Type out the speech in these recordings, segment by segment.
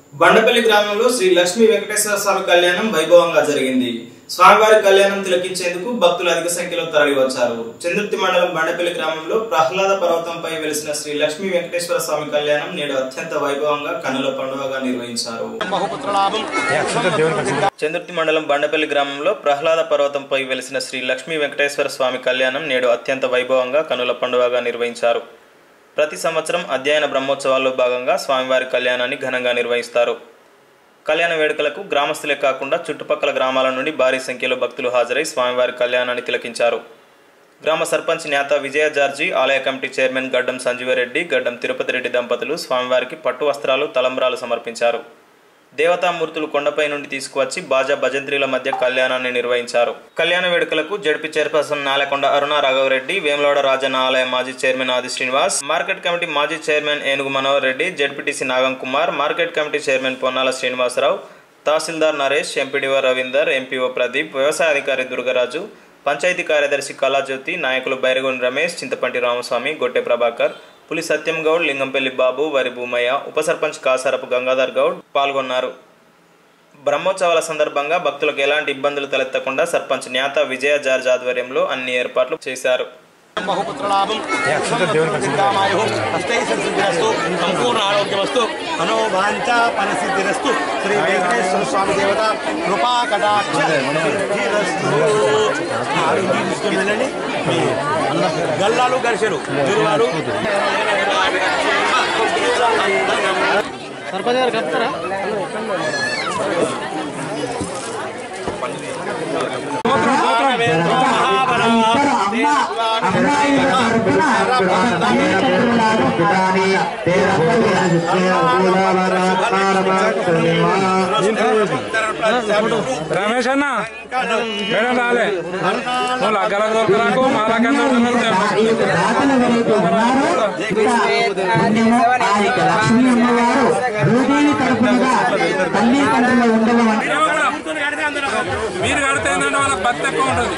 బండపల్లి గ్రామంలో శ్రీ లక్ష్మీ వెంకటేశ్వర స్వామి కళ్యాణం వైభవంగా జరిగింది స్వామివారి కళ్యాణం తిలకించేందుకు భక్తులు అధిక సంఖ్యలో తరలివచ్చారు చంద్రుతి మండలం బండపల్లి గ్రామంలో ప్రహ్లాద పర్వతంపై వెలిసిన శ్రీ లక్ష్మీ వెంకటేశ్వర స్వామి కళ్యాణం నేడు అత్యంత వైభవంగా కన్నుల పండుగగా నిర్వహించారు చంద్రుతి మండలం బండపల్లి గ్రామంలో ప్రహ్లాద పర్వతంపై వెలిసిన శ్రీ లక్ష్మీ వెంకటేశ్వర స్వామి కళ్యాణం నేడు అత్యంత వైభవంగా కనుల పండుగగా నిర్వహించారు ప్రతి సంవత్సరం అధ్యయన బ్రహ్మోత్సవాల్లో భాగంగా స్వామివారి కళ్యాణాన్ని ఘనంగా నిర్వహిస్తారు కళ్యాణ వేడుకలకు గ్రామస్తులే కాకుండా చుట్టుపక్కల గ్రామాల నుండి భారీ సంఖ్యలో భక్తులు హాజరై స్వామివారి కళ్యాణాన్ని తిలకించారు గ్రామ సర్పంచ్ నేత విజయ జార్జి ఆలయ కమిటీ చైర్మన్ గడ్డం సంజీవరెడ్డి గడ్డం తిరుపతి రెడ్డి దంపతులు స్వామివారికి పట్టు వస్త్రాలు తలంబ్రాలు సమర్పించారు దేవతామూర్తులు కొండపై నుండి తీసుకువచ్చి బాజా భజంత్రీల మధ్య కళ్యాణాన్ని నిర్వహించారు కళ్యాణ వేడుకలకు జడ్పీ చైర్పర్సన్ నాలకొండ అరుణ రాఘవరెడ్డి వేములవాడ రాజన్న ఆలయ మాజీ chairman Adi Srinivas market committee మాజీ chairman Enugu Manohar Reddy ZPTC Nagam Kumar market committee chairman Ponnala Srinivasarao తహసీల్దార్ నరేష్ ఎంపీడీఓ రవీందర్ ఎంపీఓ ప్రదీప్ వ్యవసాయ అధికారి దుర్గరాజు పంచాయతీ కార్యదర్శి కళాజ్యోతి నాయకులు బైరగోని రమేష్ చింతపంటి రామస్వామి గొట్టె ప్రభాకర్ పులి సత్యం గౌడ్ లింగంపల్లి బాబు వరి భూమయ్య ఉప సర్పంచ్ కాసారపు గంగాధర్ గౌడ్ పాల్గొన్నారు బ్రహ్మోత్సవాల సందర్భంగా భక్తులకు ఎలాంటి ఇబ్బందులు తలెత్తకుండా సర్పంచ్ న్యాత విజయ జార్జ్ ఆధ్వర్యంలో అన్ని ఏర్పాట్లు చేశారు బహుపుత్రలాభం సిద్ధామాయు అష్టైశ్వర్యస్తు సంపూర్ణ ఆరోగ్యమస్తు మనోభాంచ పరిస్థితిరస్తు శ్రీ వెంకటేశ్వర స్వామి దేవత కృపా కటాక్ష సిద్ధిరస్తు. ఆరోగ్యం తీసుకుని వెళ్ళండి మీ గల్లాలు గరిసెలు గురువారు రమేష్ అన్న మేడం రాలే నువ్వు లగ్గలకు దొరకరాకు మా లగ్గ దాతల ఎవరైతే ఉన్నారో ఇక్కడ పుణ్యము ఆ యొక్క లక్ష్మీ అమ్మవారు భూదేవి తరపునగా తల్లి తండ్రులు ఉండవని మీరు కడితే ఏంటంటే వాళ్ళకి భక్తి ఎక్కువ ఉంటుంది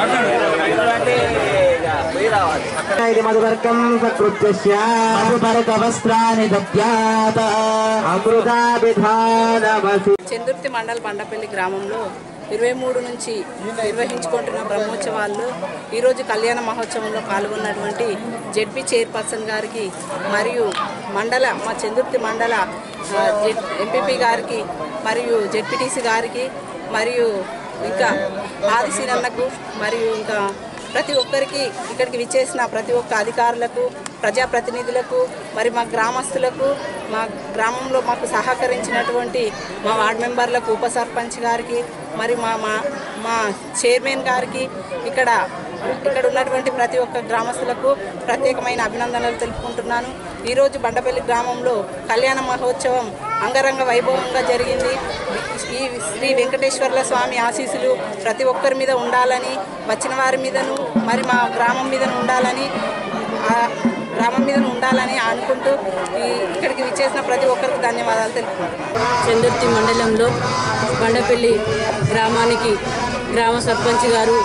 ఇది మధువర్గం సకృత్యస్య మధుపరక వస్త్రాన్ని దద్యాత అమృతాభిధానమసి చందుర్తి మండల్ బండపల్లి గ్రామంలో ఇరవై మూడు నుంచి నిర్వహించుకుంటున్న బ్రహ్మోత్సవాల్లో ఈరోజు కళ్యాణ మహోత్సవంలో పాల్గొన్నటువంటి జెడ్పీ చైర్పర్సన్ గారికి మరియు మండల మా చందుర్తి మండల ఆ, జెడ్ ఎంపీపీ గారికి మరియు జెడ్పీటీసీ గారికి మరియు ఇంకా ఆదిశీనన్నకు మరియు ఇంకా ప్రతి ఒక్కరికి ఇక్కడికి విచ్చేసిన ప్రతి ఒక్క అధికారులకు ప్రజాప్రతినిధులకు మరి మా గ్రామస్తులకు మా గ్రామంలో మాకు సహకరించినటువంటి మా వార్డు మెంబర్లకు ఉప సర్పంచ్ గారికి మరి మా మా మా చైర్మన్ గారికి ఇక్కడ ఇక్కడ ఉన్నటువంటి ప్రతి ఒక్క గ్రామస్తులకు ప్రత్యేకమైన అభినందనలు తెలుపుకుంటున్నాను ఈరోజు బండపల్లి గ్రామంలో కళ్యాణ మహోత్సవం అంగరంగ వైభవంగా జరిగింది ఈ శ్రీ వెంకటేశ్వర్ల స్వామి ఆశీస్సులు ప్రతి ఒక్కరి మీద ఉండాలని వచ్చిన వారి మీదను మరి మా గ్రామం మీదను ఉండాలని ఆ గ్రామం మీద ఉండాలని అనుకుంటూ ఈ ఇక్కడికి విచ్చేసిన ప్రతి ఒక్కరికి ధన్యవాదాలు తెలుపుకుంటున్నాను చందుర్తి మండలంలో బండపల్లి గ్రామానికి గ్రామ సర్పంచ్ గారు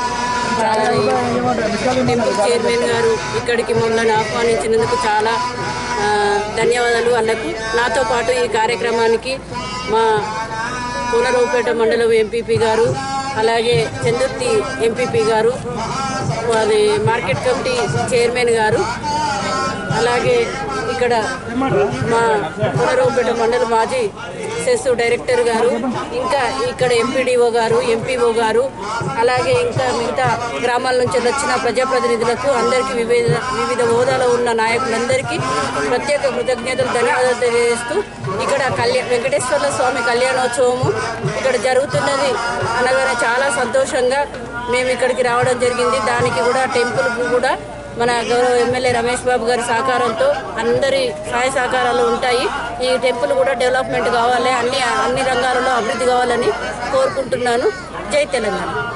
టెంపుల్ చైర్మన్ గారు ఇక్కడికి మమ్మల్ని ఆహ్వానించినందుకు చాలా ఆ, ధన్యవాదాలు వాళ్ళకు నాతో పాటు ఈ కార్యక్రమానికి మా పూనరావుపేట మండలం ఎంపీపీ గారు అలాగే చందుర్తి ఎంపీపీ గారు అది మార్కెట్ కమిటీ చైర్మన్ గారు అలాగే ఇక్కడ మా పునరావుపేట మండల మాజీ సెస్ డైరెక్టర్ గారు ఇంకా ఇక్కడ ఎంపీడీఓ గారు ఎంపీఓ గారు అలాగే ఇంకా మిగతా గ్రామాల నుంచి వచ్చిన ప్రజాప్రతినిధులకు అందరికీ వివిధ వివిధ హోదాలో ఉన్న నాయకులందరికీ ప్రత్యేక కృతజ్ఞతలు ధన్యవాదాలు తెలియజేస్తూ ఇక్కడ కళ్యాణ వెంకటేశ్వర్ల స్వామి కళ్యాణోత్సవము ఇక్కడ జరుగుతున్నది అనగానే చాలా సంతోషంగా మేము ఇక్కడికి రావడం జరిగింది దానికి కూడా టెంపుల్కు కూడా మన గౌరవ ఎమ్మెల్యే రమేష్ బాబు గారి సహకారంతో అందరి సహాయ సహకారాలు ఉంటాయి ఈ టెంపుల్ కూడా డెవలప్మెంట్ కావాలి అన్ని అన్ని రంగాలలో అభివృద్ధి కావాలని కోరుకుంటున్నాను జై తెలంగాణ